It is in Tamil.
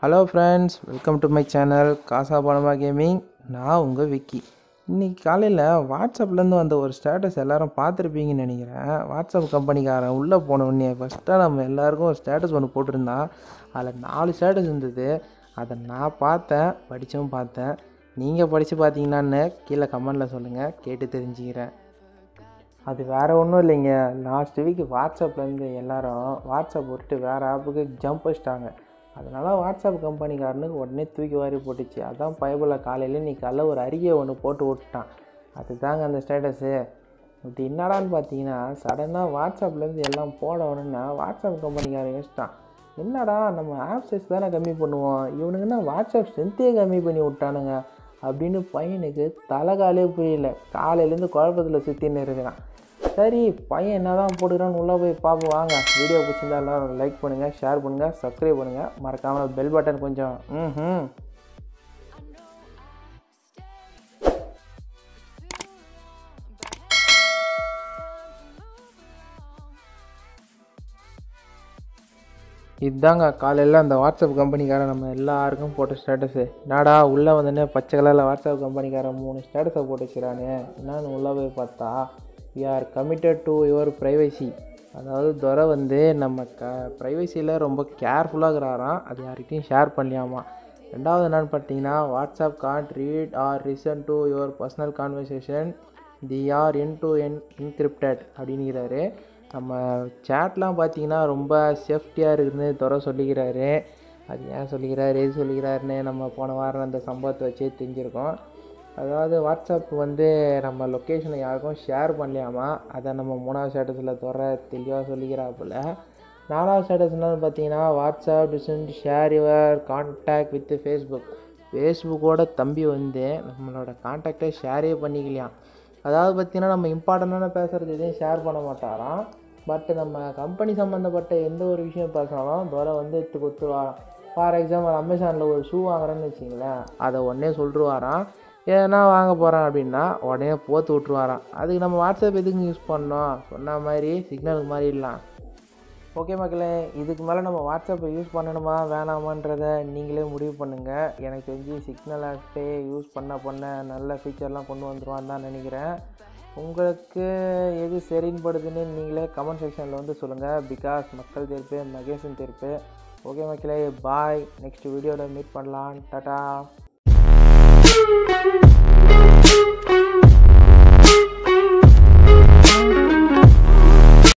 hello friends welcome to my channel காசா பணமா கேமிங் நான் உங்கள் விக்கி இன்னைக்கு காலையில் வாட்ஸ்அப்லேருந்து வந்த ஒரு ஸ்டேட்டஸ் எல்லாரும் பார்த்துருப்பீங்கன்னு நினைக்கிறேன் வாட்ஸ்அப் கம்பெனிக்காரன் உள்ளே போன உடனே ஃபஸ்ட்டாக நம்ம எல்லாருக்கும் ஒரு ஸ்டேட்டஸ் ஒன்று போட்டிருந்தான் அதில் நாலு ஸ்டேட்டஸ் இருந்தது அதை நான் பார்த்தேன் படித்தும் பார்த்தேன் நீங்கள் படித்து பார்த்தீங்கன்னான்னு கீழே கமெண்டில் சொல்லுங்கள் கேட்டு தெரிஞ்சுக்கிறேன் அது வேறு ஒன்றும் இல்லைங்க லாஸ்ட் வீக் வாட்ஸ்அப்லேருந்து எல்லாரும் வாட்ஸ்அப் விட்டுட்டு வேறு ஆப்புக்கு ஜம்ப் வச்சிட்டாங்க அதனால வாட்ஸ்அப் கம்பெனிக்காரனுக்கு உடனே தூக்கி வாரி போட்டுச்சு அதான் பயபுல காலையில் நீ காலைல ஒரு அறிக்கை ஒன்று போட்டு விட்டுட்டான் அதுதாங்க அந்த ஸ்டேட்டஸு இது என்னடான்னு பார்த்தீங்கன்னா சடனாக வாட்ஸ்அப்லேருந்து எல்லாம் போட உடனே வாட்ஸ்அப் கம்பெனிக்காரன் யோசிச்சிட்டான் என்னடா நம்ம ஆப் சைஸ் தானே கம்மி பண்ணுவோம் இவனுங்கன்னா வாட்ஸ்அப் ஸ்ட்ரென்த்தே கம்மி பண்ணி விட்டானுங்க அப்படின்னு பையனுக்கு தலைகாலே புரியல காலையிலேருந்து குழப்பத்தில் சுற்றின்னு இருக்கிறான் சரி பையன் என்ன தான் போட்டுக்கிறான்னு உள்ளே போய் பார்ப்போம் வாங்க வீடியோ பிடிச்சிருந்தா எல்லாரும் லைக் பண்ணுங்கள் ஷேர் பண்ணுங்கள் சப்ஸ்கிரைப் பண்ணுங்கள் மறக்காமல் பெல் பட்டன் கொஞ்சம் ம் இதுதாங்க காலையில் அந்த வாட்ஸ்அப் கம்பெனிக்காரன் நம்ம எல்லாருக்கும் போட்ட ஸ்டேட்டஸு நாடா உள்ளே வந்தோடனே பச்சை கலரில் வாட்ஸ்அப் கம்பெனிக்காரன் மூணு ஸ்டேட்டஸை போட்டு வச்சுக்கிறானே என்னன்னு உள்ளே போய் பார்த்தா we are committed to your privacy அதாவது துறை வந்து நம்ம க ப்ரைவசியில் ரொம்ப கேர்ஃபுல்லாக இருக்கிறாராம் அது யார்கிட்டையும் ஷேர் பண்ணலாமா ரெண்டாவது என்னன்னு பார்த்தீங்கன்னா WhatsApp can't read or listen to your personal conversation they are end to end encrypted அப்படிங்கிறாரு நம்ம சேட்லாம் பார்த்தீங்கன்னா ரொம்ப சேஃப்டியாக இருக்குதுன்னு துறை சொல்லிக்கிறாரு அது ஏன் சொல்லிக்கிறாரு எது சொல்லிக்கிறாருன்னு நம்ம போன வாரம் அந்த சம்பவத்தை வச்சே தெரிஞ்சிருக்கோம் அதாவது வாட்ஸ்அப் வந்து நம்ம லொக்கேஷனை யாருக்கும் ஷேர் பண்ணலையாமா அதை நம்ம மூணாவது ஸ்டேட்டஸில் துறை தெளிவாக சொல்லிக்கிறாப்புல நாலாவது ஸ்டேட்டஸ் என்னன்னு பார்த்தீங்கன்னா WhatsApp doesn't share your contact with Facebook ஃபேஸ்புக்கோட தம்பி வந்து நம்மளோட கான்டாக்டை ஷேரே பண்ணிக்கலையாம் அதாவது பார்த்தீங்கன்னா நம்ம இம்பார்ட்டண்டான பேசுகிறது எதையும் ஷேர் பண்ண மாட்டாராம் பட் நம்ம கம்பெனி சம்மந்தப்பட்ட எந்த ஒரு விஷயம் பேசினாலும் துறை வந்து எடுத்து கொடுத்துருவாராம் ஃபார் எக்ஸாம்பிள் அமேசானில் ஒரு ஷூ வாங்குறேன்னு வச்சிங்களேன் அதை உடனே சொல்லிருவாராம் ஏன்னா வாங்க போகிறேன் அப்படின்னா உடனே போத்து விட்ருவாராம் அதுக்கு நம்ம வாட்ஸ்அப் எதுக்கு யூஸ் பண்ணோம் சொன்ன மாதிரி சிக்னலுக்கு மாறிடலாம் ஓகே மக்களே இதுக்கு மேலே நம்ம வாட்ஸ்அப்பை யூஸ் பண்ணணுமா வேணாமான்றதை நீங்களே முடிவு பண்ணுங்கள் எனக்கு தெரிஞ்சு சிக்னல் ஆப்பே யூஸ் பண்ண பண்ண நல்ல ஃபீச்சர்லாம் கொண்டு வந்துருவான்னு தான் நினைக்கிறேன் உங்களுக்கு எது சரின்னு படுதுன்னு நீங்களே கமெண்ட் செக்ஷனில் வந்து சொல்லுங்கள் பிகாஸ் மக்கள் தீர்ப்பு மகேசன் தீர்ப்பு ஓகே மக்களே பாய் நெக்ஸ்ட் வீடியோவில் மீட் பண்ணலாம் டாட்டா